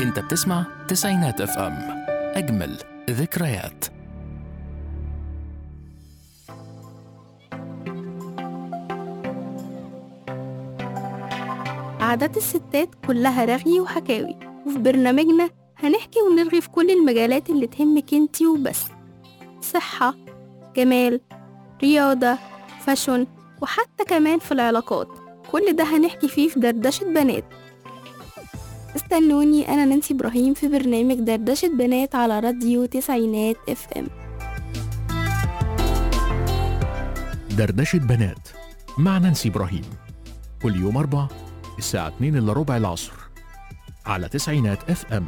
انت بتسمع تسعينات اف ام اجمل ذكريات عادات الستات كلها رغي وحكاوي وفي برنامجنا هنحكي ونرغي في كل المجالات اللي تهمك انتي وبس صحة جمال رياضة فاشن وحتى كمان في العلاقات كل ده هنحكي فيه في دردشة بنات استنوني أنا نانسي إبراهيم في برنامج دردشة بنات على راديو تسعينات اف ام دردشة بنات مع نانسي إبراهيم كل يوم أربع الساعة 2 إلا ربع العصر على تسعينات اف ام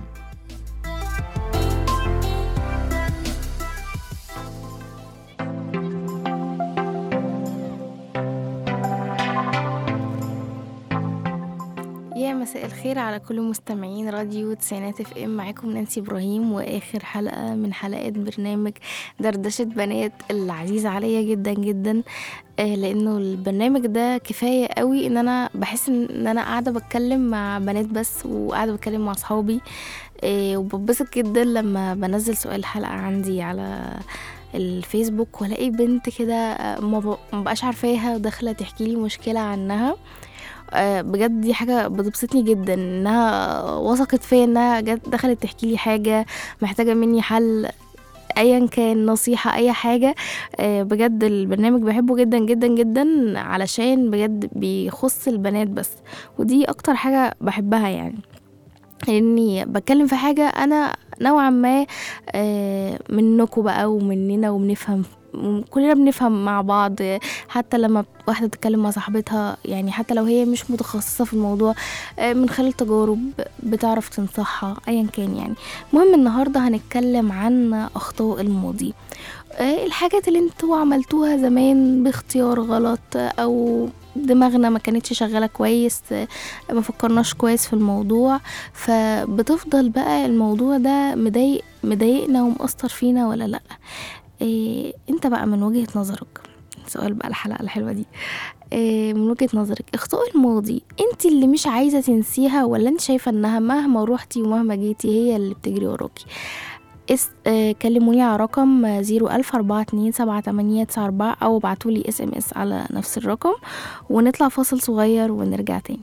يا مساء الخير على كل مستمعين راديو تسعينات اف ام معاكم نانسي ابراهيم واخر حلقه من حلقات برنامج دردشه بنات العزيز عليا جدا جدا آه، لانه البرنامج ده كفايه قوي ان انا بحس ان انا قاعده بتكلم مع بنات بس وقاعده بتكلم مع اصحابي آه، وببسط جدا لما بنزل سؤال حلقه عندي على الفيسبوك والاقي بنت كده آه، ما ب- ما بقاش عارفاها داخله تحكي لي مشكله عنها آه، بجد دي حاجة بتبسطني جدا انها وثقت فيا انها جت دخلت تحكي لي حاجة محتاجة مني حل ايا كان نصيحة اي حاجة آه، بجد البرنامج بحبه جدا جدا جدا علشان بجد بيخص البنات بس ودي اكتر حاجة بحبها يعني اني بتكلم في حاجة انا نوعا ما آه، منكم بقى ومننا وبنفهم كلنا بنفهم مع بعض حتى لما واحدة بتتكلم مع صاحبتها يعني حتى لو هي مش متخصصة في الموضوع آه، من خلال تجارب بتعرف تنصحها ايا كان يعني المهم النهاردة هنتكلم عن اخطاء الماضي آه، الحاجات اللي انتوا عملتوها زمان باختيار غلط آه، او دماغنا ما كانتش شغالة كويس آه، ما فكرناش كويس في الموضوع فبتفضل بقى الموضوع ده مضايق مضايقنا ومأثر فينا ولا لأ إيه انت بقى من وجهة نظرك سؤال بقى الحلقة الحلوة دي إيه من وجهة نظرك اخطاء الماضي انت اللي مش عايزة تنسيها ولا انت شايفة انها مهما روحتي ومهما جيتي هي اللي بتجري وراكي اس... آه كلموني على رقم زيرو ألف أربعة اتنين سبعة تمانية تسعة أربعة أو ابعتولي اس ام اس على نفس الرقم ونطلع فاصل صغير ونرجع تاني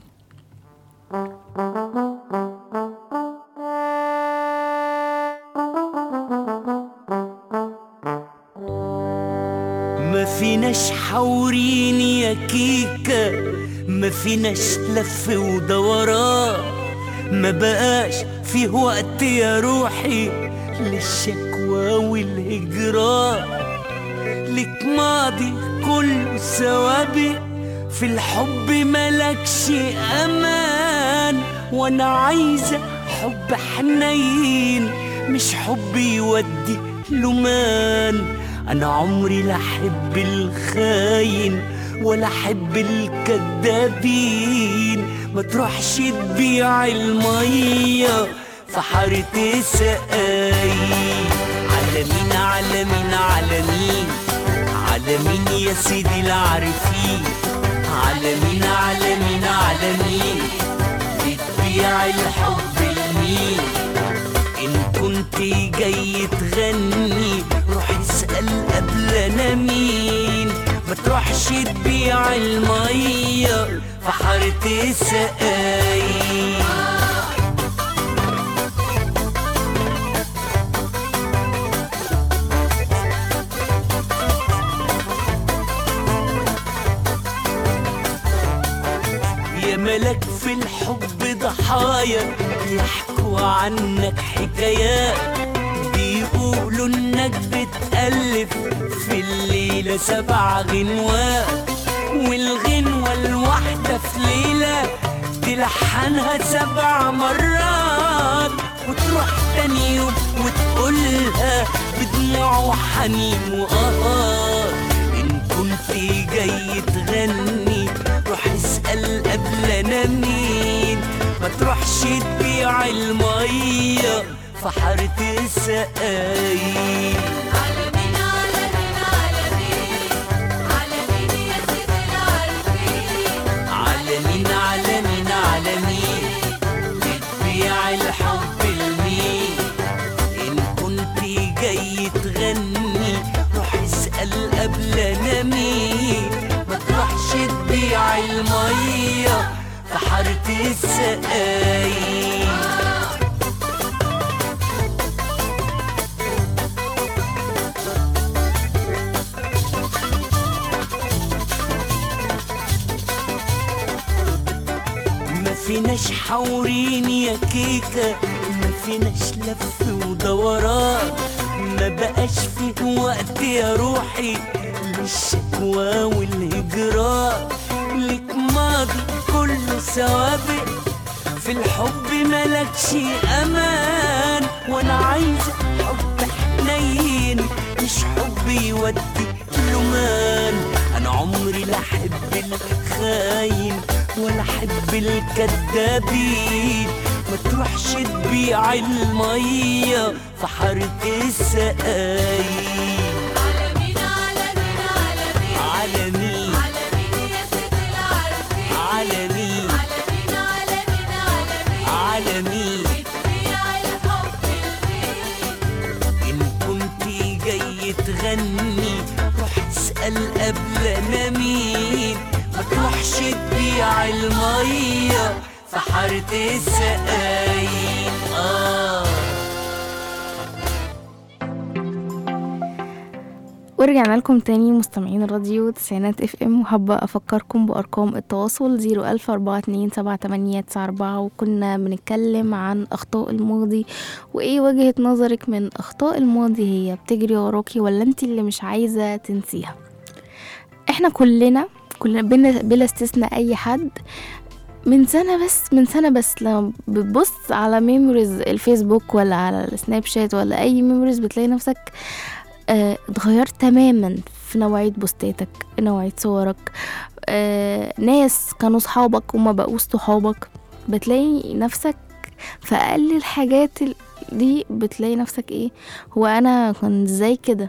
ما فيناش حوريني يا كيكة ما فيناش لف ودوران ما بقاش فيه وقت يا روحي للشكوى والهجران لك ماضي كله سوابق في الحب ملكش امان وانا عايزة حب حنين مش حب يودي لمان انا عمري لا احب الخاين ولا احب الكدابين ما تروحش تبيع الميه في حارة سقاي على مين على مين على مين على مين يا سيدي العارفين على مين على مين على مين بتبيع الحب لمين إن كنت جاي تغني روح اسأل قبل أنا مين ما تروحش تبيع المية في حارة سقاي يا ملك في الحب ضحايا يحكوا عنك حكايات بيقولوا انك بتألف في الليلة سبع غنوات والغنوة الواحدة في ليلة تلحنها سبع مرات وتروح تاني يوم وتقولها بدموع وحنين وقهار إن كنت جاي تغني روح اسأل قبل أنا مين ما تروحش تبيع المية في حارة السقايين على مين على مين على مين على مين يا سيدي العارفين على مين على مين على مين بتبيع الحب بيبيع المية في حارة السقايين ما فيناش حورين يا كيكة ما فيناش لف ودوران ما بقاش فيه وقت يا روحي للشكوى والهجران لك ماضي كله سوابق في الحب ملكش امان وانا عايزة حب حنين مش حب يودي لمان انا عمري لا احب الخاين ولا احب الكدابين ما تروحش تبيع المية في حارة السقايين على مين على مين على مين على مين على مين يا ست العارفين على مين على مين على مين على مين على مين بتبيع الحب لمين إن كنت جاي تغني روح اسأل قبل أنا مين ما تروحش تبيع المية في حارة السقايين آه ورجعنا لكم تاني مستمعين الراديو تسعينات اف ام وحابة افكركم بارقام التواصل زيرو الف اربعة اتنين سبعة تمانية تسعة اربعة وكنا بنتكلم عن اخطاء الماضي وايه وجهة نظرك من اخطاء الماضي هي بتجري وراكي ولا انت اللي مش عايزة تنسيها احنا كلنا كلنا بلا, بلا استثناء اي حد من سنة بس من سنة بس لما بتبص على ميموريز الفيسبوك ولا على السناب شات ولا اي ميموريز بتلاقي نفسك آه، اتغيرت تماما في نوعية بوستاتك نوعية صورك آه، ناس كانوا صحابك وما بقوش صحابك بتلاقي نفسك في أقل الحاجات ال- دي بتلاقي نفسك ايه هو انا كنت ازاي كده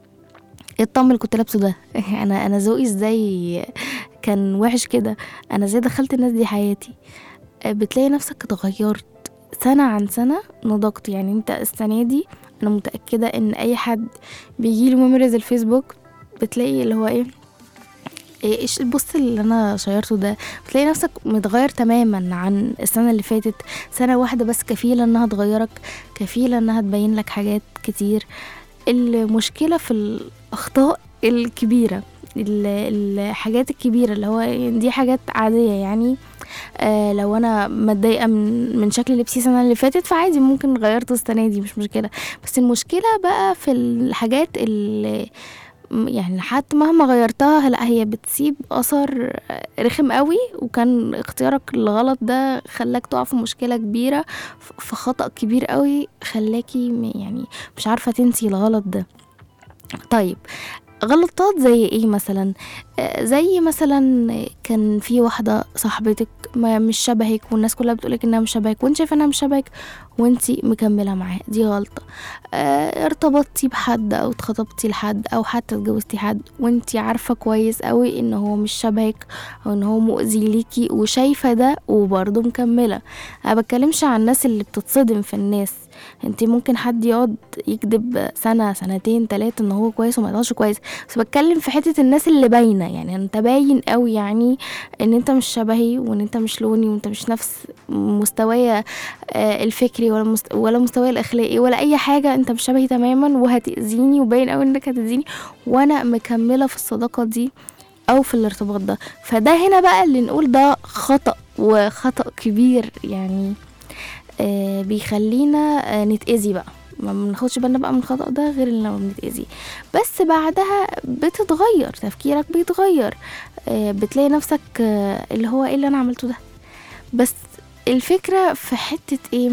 ايه الطقم اللي كنت لابسه ده انا انا ذوقي ازاي كان وحش كده انا ازاي دخلت الناس دي حياتي آه، بتلاقي نفسك اتغيرت سنة عن سنة نضجت يعني انت السنة دي انا متأكدة ان اي حد بيجيله ميموريز الفيسبوك بتلاقي اللي هو ايه إيه ايش البوست اللي انا شيرته ده بتلاقي نفسك متغير تماما عن السنة اللي فاتت سنة واحدة بس كفيلة انها تغيرك كفيلة انها تبين لك حاجات كتير المشكلة في الأخطاء الكبيرة ال- الحاجات الكبيرة اللي هو دي حاجات عادية يعني آه لو انا متضايقه من من شكل لبسي السنه اللي فاتت فعادي ممكن غيرته السنه دي مش مشكله بس المشكله بقى في الحاجات اللي م- يعني حتى مهما غيرتها لا هي بتسيب اثر رخم قوي وكان اختيارك الغلط ده خلاك تقع في مشكله كبيره ف- في خطا كبير قوي خلاكي م- يعني مش عارفه تنسي الغلط ده طيب غلطات زي ايه مثلا آه، زي مثلا كان في واحدة صاحبتك ما مش شبهك والناس كلها بتقولك انها مش شبهك وانت شايفه انها مش شبهك وانت مكملة معاها دي غلطة آه، ارتبطتي بحد او اتخطبتي لحد او حتى اتجوزتي حد وانت عارفة كويس قوي ان هو مش شبهك او ان هو مؤذي ليكي وشايفة ده وبرضه مكملة انا بتكلمش عن الناس اللي بتتصدم في الناس انت ممكن حد يقعد يكذب سنة سنتين تلاتة ان هو كويس وما يطلعش كويس بس بتكلم في حتة الناس اللي باينة يعني انت باين قوي يعني ان انت مش شبهي وان انت مش لوني وانت مش نفس مستوايا آه، الفكري ولا مست... ولا مستواي الاخلاقي ولا اي حاجة انت مش شبهي تماما وهتأذيني وباين قوي انك هتأذيني وانا مكملة في الصداقة دي او في الارتباط ده فده هنا بقى اللي نقول ده خطأ وخطأ كبير يعني آه بيخلينا آه نتأذي بقى ما بناخدش بالنا بقى من الخطأ ده غير لما بنتأذي بس بعدها بتتغير تفكيرك بيتغير آه بتلاقي نفسك آه اللي هو ايه اللي انا عملته ده بس الفكرة في حتة ايه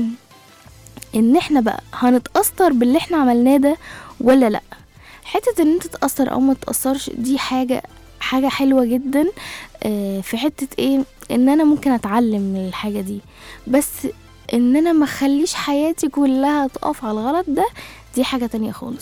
ان احنا بقى هنتأثر باللي احنا عملناه ده ولا لا حتة ان انت تتأثر او ما تتأثرش دي حاجة حاجة حلوة جدا آه، في حتة ايه ان انا ممكن اتعلم من الحاجة دي بس ان انا ما اخليش حياتي كلها تقف على الغلط ده دي حاجة تانية خالص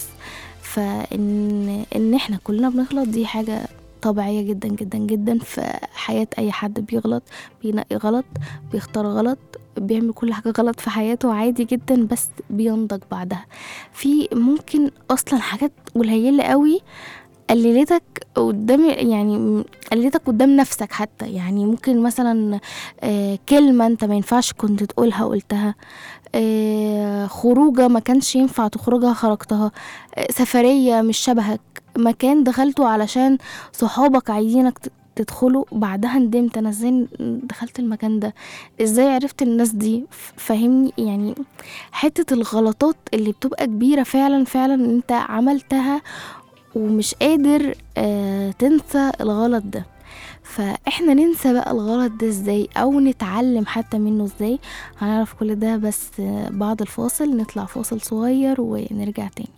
فان ان احنا كلنا بنغلط دي حاجة طبيعية جدا جدا جدا في حياة أي حد بيغلط بينقي غلط بيختار غلط بيعمل كل حاجة غلط في حياته عادي جدا بس بينضج بعدها في ممكن أصلا حاجات قليلة قوي قللتك قدام يعني م- قللتك قدام نفسك حتى يعني ممكن مثلا آه، كلمة انت ما ينفعش كنت تقولها قلتها آه، خروجة ما كانش ينفع تخرجها خرجتها آه، سفرية مش شبهك مكان دخلته علشان صحابك عايزينك ت- تدخله بعدها ندمت انا ازاي دخلت المكان ده ازاي عرفت الناس دي ف- فاهمني يعني حتة الغلطات اللي بتبقى كبيرة فعلا فعلا انت عملتها ومش قادر آه تنسى الغلط ده فاحنا ننسى بقى الغلط ده ازاي او نتعلم حتى منه ازاي هنعرف كل ده بس آه بعد الفاصل نطلع فاصل صغير ونرجع تاني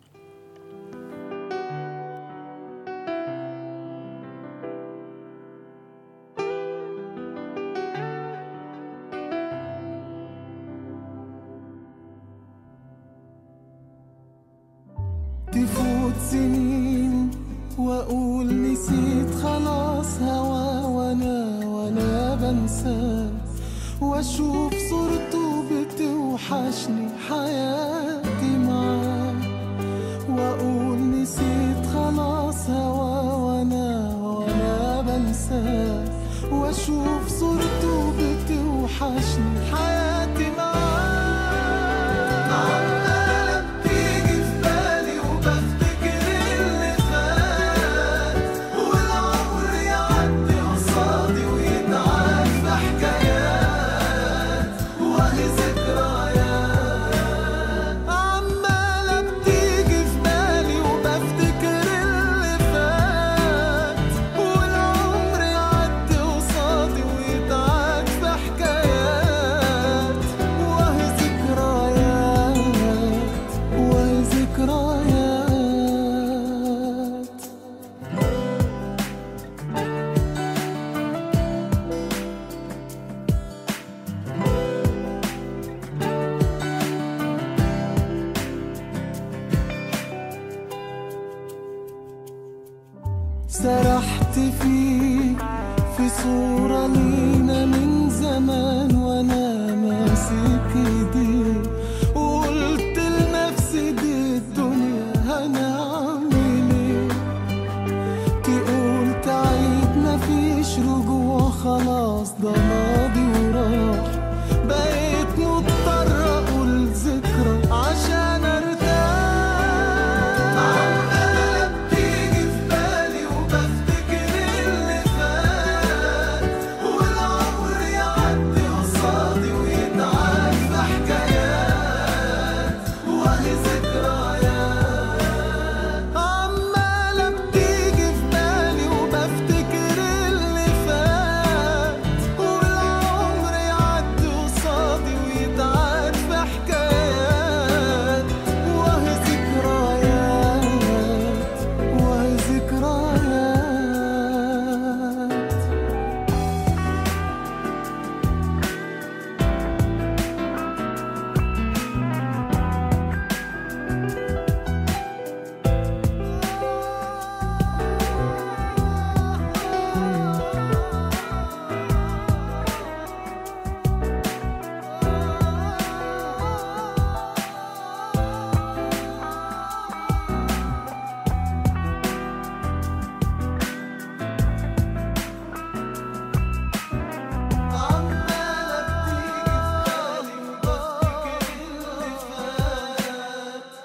تفوت سنين واقول نسيت خلاص هوا وانا وانا بنساه واشوف صورته بتوحشني حياتي معاه واقول نسيت خلاص هوا وانا وانا بنساه واشوف صورته بتوحشني حياتي معاه عمالة بتيجي في بالي وبفتكر اللي فات والعمر يعدي قصادي ويتعاد في حكايات وهي ذكريات عمالة بتيجي في بالي وبفتكر اللي فات والعمر يعدي قصادي ويتعاد في حكايات وهي ذكريات وهي ذكريات سرحت فيك في صورة لينا من زمان وانا ماسك ايديك وقلت لنفسي دي الدنيا هنعمل ايه تقول تعيد مفيش رجوع خلاص ده ماضي وراح بقيت مضطر اقول ذكرى عشان ارتاح عمالة بتيجي في بالي وبفتكر اللي فات والعمر يعدي قصادي ويتعاد في حكايات وهي ذكريات عمالة بتيجي في بالي وبفتكر اللي فات والعمر يعدي قصادي ويتعاد في حكايات وهي ذكريات وهي ذكريات عمالة بتيجي في بالي وبفتكر اللي فات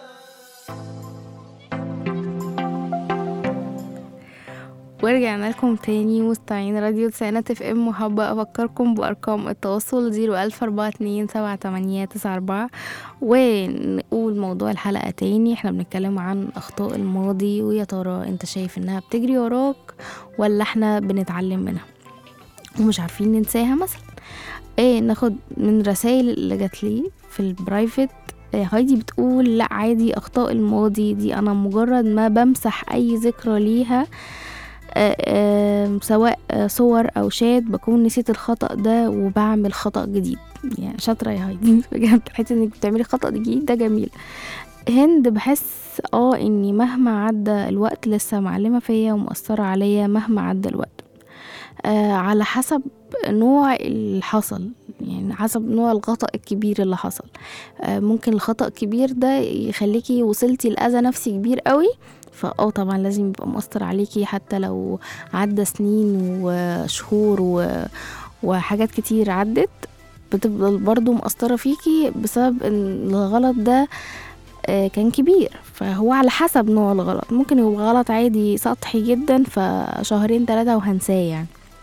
ورجعنا لكم تاني مستمعين راديو تسعينات اف ام وحابة افكركم بارقام التواصل زيرو الف اربعة اتنين سبعة تمانية تسعة اربعة ونقول موضوع الحلقة تاني احنا بنتكلم عن اخطاء الماضي ويا ترى انت شايف انها بتجري وراك ولا احنا بنتعلم منها ومش عارفين ننساها مثلا ايه ناخد من رسائل اللي جات لي في البرايفت إيه، هايدي بتقول لا عادي اخطاء الماضي دي انا مجرد ما بمسح اي ذكرى ليها آه، آه، سواء آه، صور او شات بكون نسيت الخطأ ده وبعمل خطأ جديد يعني شاطرة يا هايدي بجد حته انك بتعملي خطأ جديد ده جميل هند بحس اه اني مهما عدى الوقت لسه معلمة فيا ومؤثرة عليا مهما عدى الوقت آه على حسب نوع اللي حصل يعني حسب نوع الخطأ الكبير اللي حصل آه ممكن الخطأ الكبير ده يخليكي وصلتي لأذى نفسي كبير قوي فاه طبعا لازم يبقى مؤثر عليكي حتى لو عدى سنين وشهور و... وحاجات كتير عدت بتفضل برضو مؤثرة فيكي بسبب ان الغلط ده آه، كان كبير فهو على حسب نوع الغلط ممكن يبقى غلط عادي سطحي جدا فشهرين ثلاثة وهنساه يعني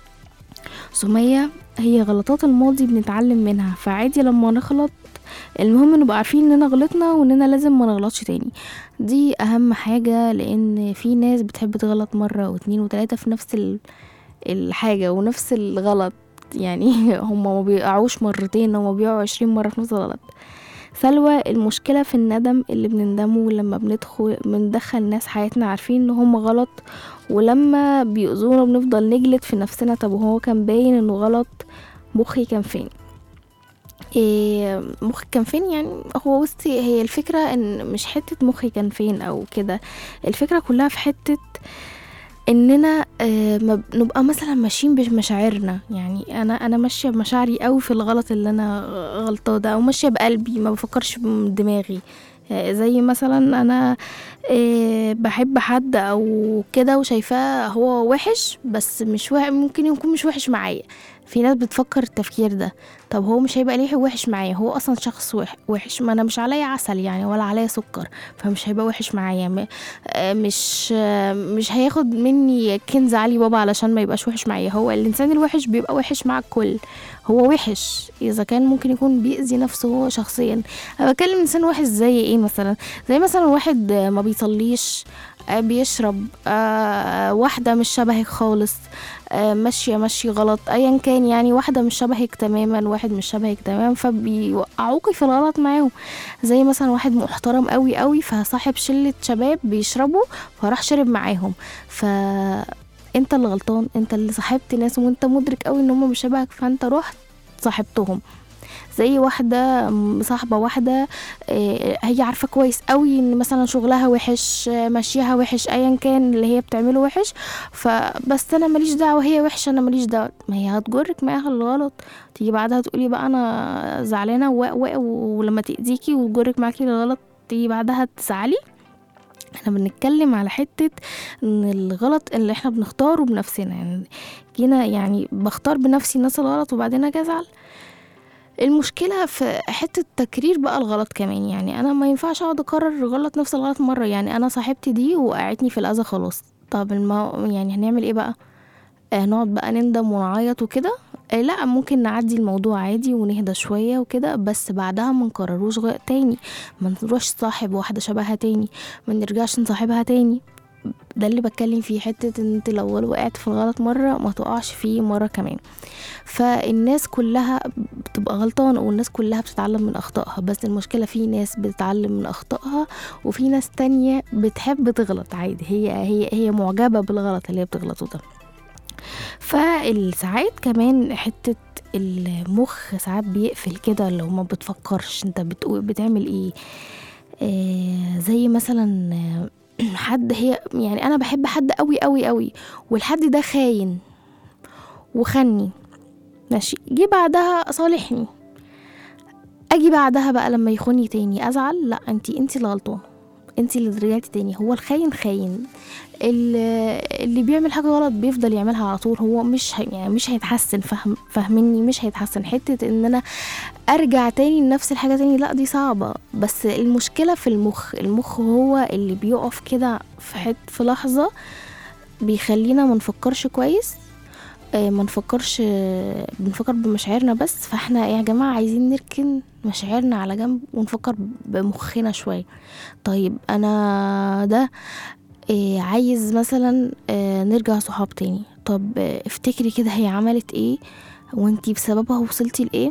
سمية هي غلطات الماضي بنتعلم منها فعادي لما نغلط المهم نبقى عارفين اننا غلطنا واننا لازم ما نغلطش تاني دي اهم حاجة لان في ناس بتحب تغلط مرة واتنين وتلاتة في نفس ال- الحاجة ونفس الغلط يعني هما ما بيقعوش مرتين هما بيقعوا عشرين مرة في نفس الغلط سلوى المشكلة في الندم اللي بنندمه لما بندخل بندخل ناس حياتنا عارفين ان هم غلط ولما بيؤذونا بنفضل نجلد في نفسنا طب وهو كان باين انه غلط مخي كان فين إيه مخي كان فين يعني هو بصي هي الفكرة ان مش حتة مخي كان فين او كده الفكرة كلها في حتة اننا آه، ما ب- نبقى مثلا ماشيين بمشاعرنا يعني انا انا ماشيه بمشاعري قوي في الغلط اللي انا غلطاه ده او ماشيه بقلبي ما بفكرش بدماغي آه، زي مثلا انا آه، بحب حد او كده وشايفاه هو وحش بس مش وح... ممكن يكون مش وحش معايا في ناس بتفكر التفكير ده طب هو مش هيبقى ليه وحش معايا هو اصلا شخص وح- وحش ما انا مش عليا عسل يعني ولا عليا سكر فمش هيبقى وحش معايا م- آه، مش آه، مش هياخد مني كنز علي بابا علشان ما يبقاش وحش معايا هو الانسان الوحش بيبقى وحش مع الكل هو وحش اذا كان ممكن يكون بيأذي نفسه هو شخصيا انا بتكلم انسان وحش زي ايه مثلا زي مثلا واحد آه، ما بيصليش آه، بيشرب آه، واحدة مش شبهك خالص آه، ماشية ماشي غلط ايا كان يعني واحدة مش شبهك تماما واحد مش شبهك تماما فبيوقعوكي في الغلط معاهم زي مثلا واحد محترم قوي قوي فصاحب شلة شباب بيشربوا فراح شرب معاهم ف انت اللي غلطان انت اللي صاحبت ناس وانت مدرك قوي ان هم مش شبهك فانت رحت صاحبتهم زي واحدة مصاحبة واحدة آه، هي عارفة كويس قوي ان مثلا شغلها وحش آه، ماشيها وحش ايا كان اللي هي بتعمله وحش فبس انا ماليش دعوة هي وحشة انا ماليش دعوة ما هي هتجرك معاها الغلط تيجي بعدها تقولي بقى انا زعلانة و- و- ولما تأذيكي وتجرك معاكي الغلط تيجي بعدها تزعلي احنا بنتكلم على حتة ان الغلط اللي احنا بنختاره بنفسنا يعني جينا يعني بختار بنفسي الناس الغلط وبعدين اجي ازعل المشكلة في حتة تكرير بقى الغلط كمان يعني أنا ما ينفعش أقعد أكرر غلط نفس الغلط مرة يعني أنا صاحبتي دي وقعتني في الأذى خلاص طب الم... يعني هنعمل إيه بقى؟ آه نقعد بقى نندم ونعيط وكده آه لا ممكن نعدي الموضوع عادي ونهدى شوية وكده بس بعدها ما نكرروش غ- تاني ما نروحش صاحب واحدة شبهها تاني ما نرجعش نصاحبها تاني ده اللي بتكلم فيه حتة ان انت لو وقعت في الغلط مرة ما تقعش فيه مرة كمان فالناس كلها بتبقى غلطانة والناس كلها بتتعلم من أخطائها بس المشكلة في ناس بتتعلم من أخطائها وفي ناس تانية بتحب تغلط عادي هي هي هي معجبة بالغلط اللي هي بتغلطه ده فالساعات كمان حتة المخ ساعات بيقفل كده لو ما بتفكرش انت بتقول بتعمل ايه آه زي مثلا آه، حد هي يعني انا بحب حد قوي قوي قوي والحد ده خاين وخني ماشي جه بعدها صالحني اجي بعدها بقى لما يخوني تاني ازعل لا انتي انتي اللي غلطانه انتي اللي رجعتي تاني هو الخاين خاين اللي, اللي بيعمل حاجه غلط بيفضل يعملها على طول هو مش هي يعني مش هيتحسن فهم فاهمني مش هيتحسن حته ان انا ارجع تاني لنفس الحاجه تاني لا دي صعبه بس المشكله في المخ المخ هو اللي بيقف كده في حت في لحظه بيخلينا ما نفكرش كويس آه، ما نفكرش آه، بنفكر بمشاعرنا بس فاحنا يا جماعة عايزين نركن مشاعرنا على جنب ونفكر بمخنا شوية طيب انا ده آه، عايز مثلا آه، نرجع صحاب تاني طب آه، افتكري كده هي عملت ايه وانتي بسببها وصلتي لايه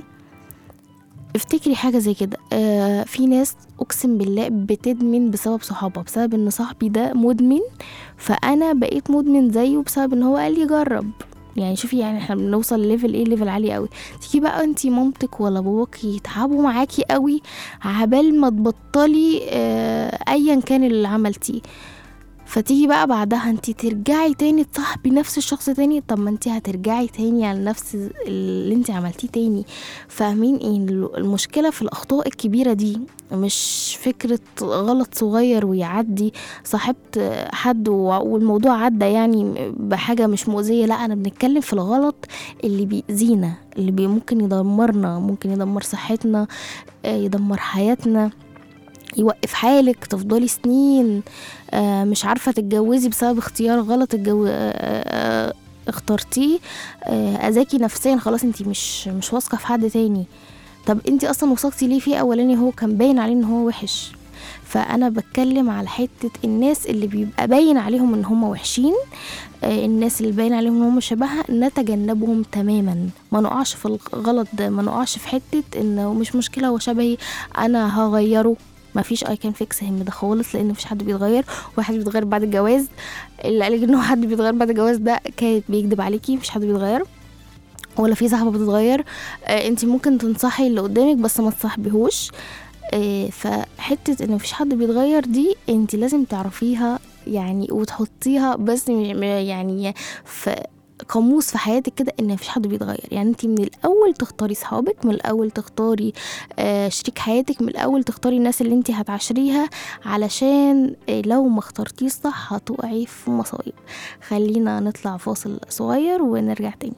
افتكري حاجة زي كده آه في ناس اقسم بالله بتدمن بسبب صحابها بسبب ان صاحبي ده مدمن فانا بقيت مدمن زيه بسبب ان هو قال لي جرب يعني شوفي يعني احنا بنوصل ليفل ايه ليفل عالي قوي تيجي بقى انتي مامتك ولا باباك يتعبوا معاكي قوي عبال ما تبطلي آه ايا كان اللي عملتيه فتيجي بقى بعدها انت ترجعي تاني تصاحبي نفس الشخص تاني طب ما انت هترجعي تاني على نفس اللي انت عملتيه تاني فاهمين ايه المشكله في الاخطاء الكبيره دي مش فكره غلط صغير ويعدي صاحبت حد و- والموضوع عدى يعني بحاجه مش مؤذيه لا انا بنتكلم في الغلط اللي بيأذينا اللي بي ممكن يدمرنا ممكن يدمر صحتنا آه، يدمر حياتنا يوقف حالك تفضلي سنين آه، مش عارفة تتجوزي بسبب اختيار غلط الجو... آه، آه، اخترتيه آه، أذاكي نفسيا خلاص انتي مش مش واثقة في حد تاني طب انتي اصلا وثقتي ليه فيه اولاني هو كان باين عليه ان هو وحش فانا بتكلم على حتة الناس اللي بيبقى باين عليهم ان هم وحشين آه، الناس اللي باين عليهم ان هم شبهها نتجنبهم تماما ما نقعش في الغلط ده ما نقعش في حتة انه مش مشكلة هو شبهي انا هغيره ما فيش اي كان فيكس هم ده خالص لان مفيش حد بيتغير واحد بيتغير بعد الجواز اللي قالك ان هو حد بيتغير بعد الجواز ده كانت بيكذب عليكي مفيش حد بيتغير ولا في صاحبه بتتغير آه انت ممكن تنصحي اللي قدامك بس ما تصاحبيهوش آه فحته ان مفيش حد بيتغير دي انت لازم تعرفيها يعني وتحطيها بس م- م- يعني في قاموس في حياتك كده ان مفيش حد بيتغير يعني انت من الاول تختاري صحابك من الاول تختاري آه شريك حياتك من الاول تختاري الناس اللي انت هتعاشريها علشان آه لو ما اخترتيش صح هتقعي في مصايب خلينا نطلع فاصل صغير ونرجع تاني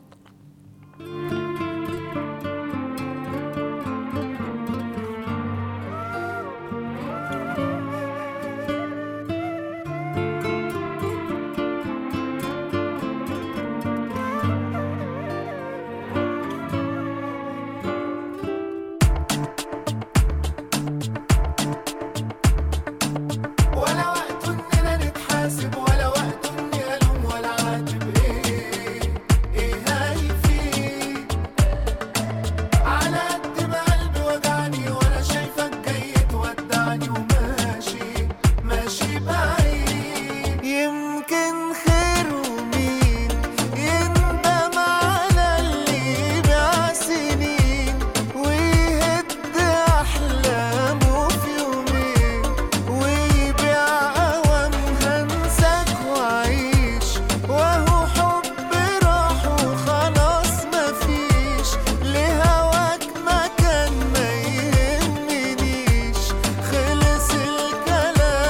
ولا وقت اننا نتحاسب ولا وقت اني الوم ولا عاتب ايه ايه هاي فيه على قد ما قلبي وجعني وانا شايفك جاي تودعني وماشي ماشي بعيد يمكن خير ومين يندم على اللي باع سنين ويهد احلامه في يومين ويبيع أوام هنساك وعيش وهو حب راح وخلاص مفيش لهواك مكان ما يهمنيش خلص الكلام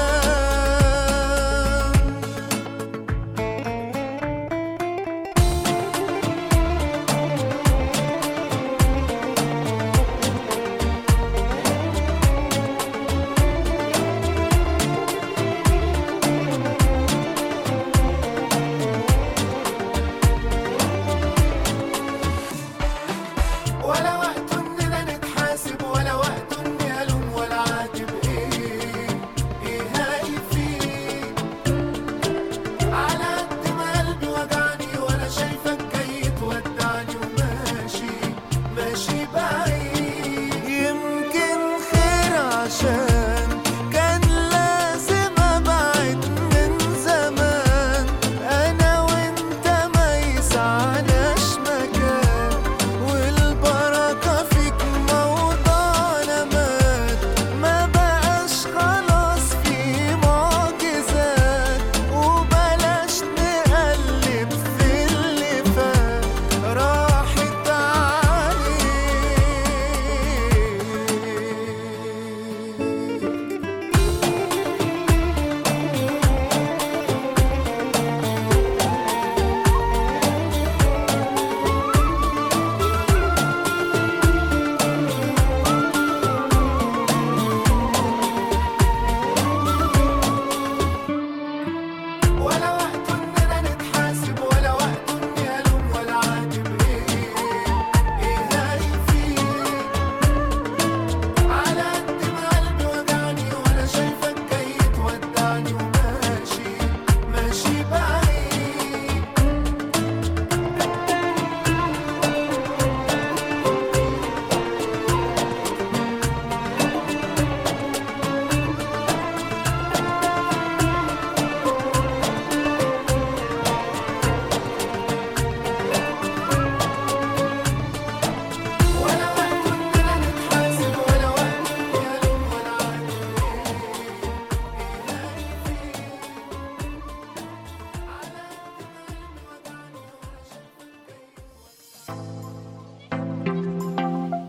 ولا وقت اننا نتحاسب ولا وقت اني الوم ولا عاتب ايه ايه هاي فيه على قد ما قلبي وجعني وانا شايفك جاي تودعني وماشي ماشي بعيد يمكن خير عشان كان لازم ابعد من زمان انا وانت ما يسعناش مكان والبركة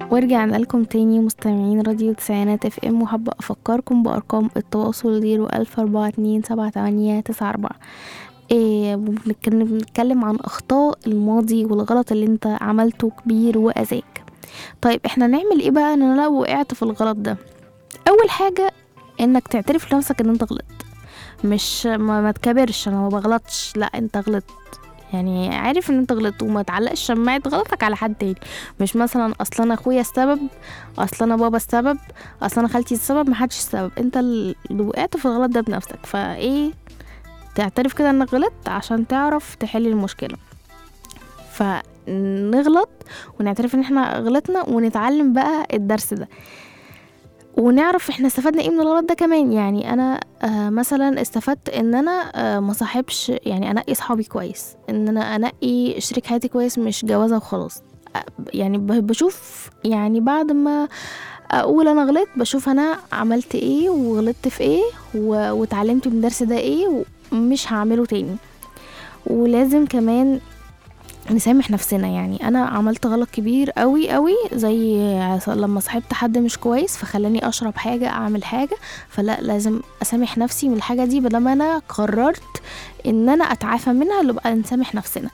ورجعنا لكم تاني مستمعين راديو تسعينات اف ام وحابة افكركم بارقام التواصل زيرو الف اربعة اتنين سبعة تمانية تسعة اربعة إيه بنتكلم بنتكلم عن اخطاء الماضي والغلط اللي انت عملته كبير واذاك طيب احنا نعمل ايه بقى ان انا لو وقعت في الغلط ده اول حاجة انك تعترف لنفسك ان انت غلطت مش ما, ما تكبرش انا ما بغلطش لا انت غلطت يعني عارف ان انت غلطت وما تعلقش شماعة غلطك على حد تاني مش مثلا اصلا انا اخويا السبب اصلا انا بابا السبب اصلا انا خالتي السبب محدش السبب انت اللي وقعت في الغلط ده بنفسك فايه تعترف كده انك غلطت عشان تعرف تحل المشكلة فنغلط ونعترف ان احنا غلطنا ونتعلم بقى الدرس ده ونعرف احنا استفدنا ايه من الغلط ده كمان يعني انا آه مثلا استفدت ان انا آه ما صاحبش يعني انقي صحابي كويس ان انا انقي شريك حياتي كويس مش جوازه وخلاص آه يعني ب- بشوف يعني بعد ما اقول انا غلطت بشوف انا عملت ايه وغلطت في ايه و- واتعلمت من الدرس ده ايه ومش هعمله تاني ولازم كمان نسامح نفسنا يعني انا عملت غلط كبير قوي قوي زي لما صاحبت حد مش كويس فخلاني اشرب حاجه اعمل حاجه فلا لازم اسامح نفسي من الحاجه دي بدل ما انا قررت ان انا اتعافى منها اللي بقى نسامح نفسنا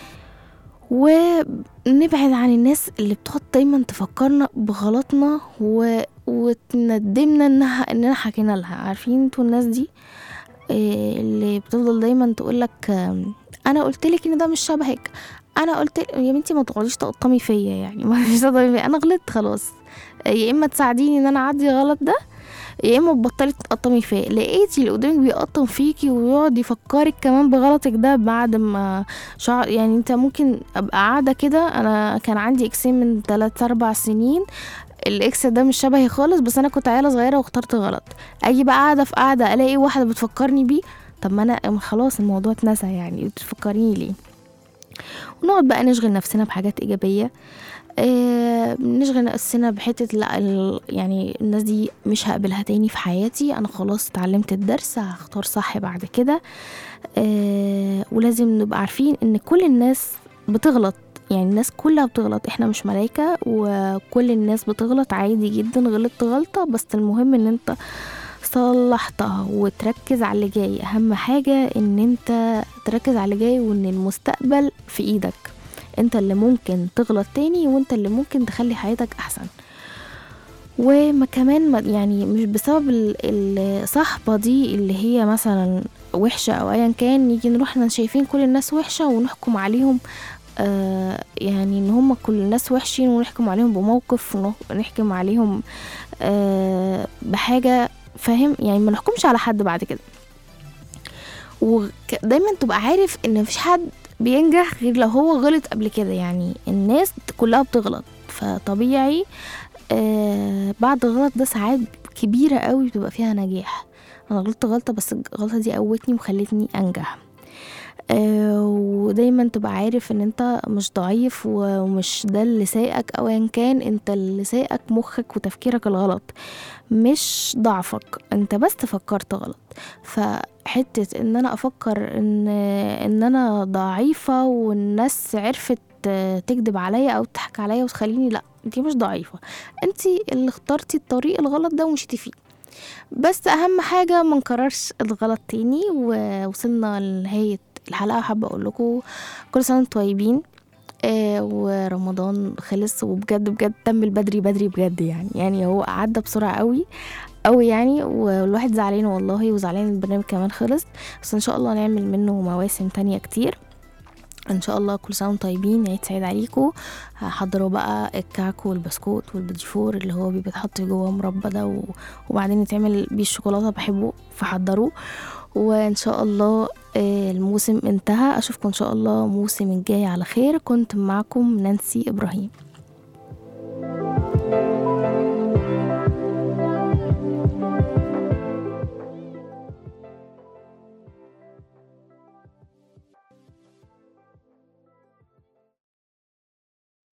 ونبعد عن الناس اللي بتقعد دايما تفكرنا بغلطنا و... وتندمنا انها اننا حكينا لها عارفين انتوا الناس دي إيه اللي بتفضل دايما تقولك آم، انا قلت لك ان ده مش شبهك انا قلت يا بنتي ما تقعديش تقطمي فيا يعني ما فيش تقطمي فيا انا غلطت خلاص يا اما تساعديني ان انا اعدي الغلط ده يا اما تبطلي تقطمي فيا لقيتي اللي قدامك بيقطم فيكي ويقعد يفكرك كمان بغلطك ده بعد ما شعر يعني انت ممكن ابقى قاعده كده انا كان عندي اكسين من 3 4 سنين الاكس ده مش شبهي خالص بس انا كنت عيله صغيره واخترت غلط اجي بقى قاعده في قاعده الاقي واحده بتفكرني بيه طب ما انا خلاص الموضوع اتنسى يعني بتفكريني ليه ونقعد بقى نشغل نفسنا بحاجات ايجابيه آه نشغل نفسنا بحته لا ال- يعني الناس دي مش هقابلها تاني في حياتي انا خلاص اتعلمت الدرس هختار صح بعد كده آه ولازم نبقى عارفين ان كل الناس بتغلط يعني الناس كلها بتغلط احنا مش ملايكة وكل الناس بتغلط عادي جدا غلطت غلطة بس المهم ان انت صلحتها وتركز على اللي جاي اهم حاجة ان انت تركز على اللي جاي وان المستقبل في ايدك انت اللي ممكن تغلط تاني وانت اللي ممكن تخلي حياتك احسن وما كمان ما يعني مش بسبب ال- الصحبة دي اللي هي مثلا وحشة او ايا كان نيجي نروح احنا شايفين كل الناس وحشة ونحكم عليهم آه يعني ان هم كل الناس وحشين ونحكم عليهم بموقف ونح- ونحكم عليهم آه بحاجة فاهم يعني ما نحكمش على حد بعد كده ودايما تبقى عارف ان مفيش حد بينجح غير لو هو غلط قبل كده يعني الناس كلها بتغلط فطبيعي آه بعد الغلط ده ساعات كبيرة قوي بتبقى فيها نجاح انا غلطت غلطة بس الغلطة دي قوتني وخلتني انجح آه ودايما تبقى عارف ان انت مش ضعيف ومش ده اللي سايقك او ان كان انت اللي سايقك مخك وتفكيرك الغلط مش ضعفك انت بس فكرت غلط فحتة ان انا افكر ان ان انا ضعيفة والناس عرفت تكذب عليا او تضحك عليا وتخليني لا انتي مش ضعيفة انتي اللي اخترتي الطريق الغلط ده ومشيتي فيه بس اهم حاجة ما نكررش الغلط تاني ووصلنا لنهاية الحلقة حابة اقول لكم كل سنة وانتم طيبين آه ورمضان خلص وبجد بجد تم البدري بدري بجد يعني يعني هو عدى بسرعة قوي قوي يعني والواحد زعلان والله وزعلان البرنامج كمان خلص بس ان شاء الله نعمل منه مواسم تانية كتير ان شاء الله كل سنه وانتم طيبين عيد سعيد عليكم هحضروا بقى الكعك والبسكوت والبديفور اللي هو بيتحط جوه مربى ده و- وبعدين يتعمل بيه الشوكولاته بحبه فحضروه وان شاء الله آه، الموسم انتهى اشوفكم ان شاء الله الموسم الجاي على خير كنت معكم نانسي ابراهيم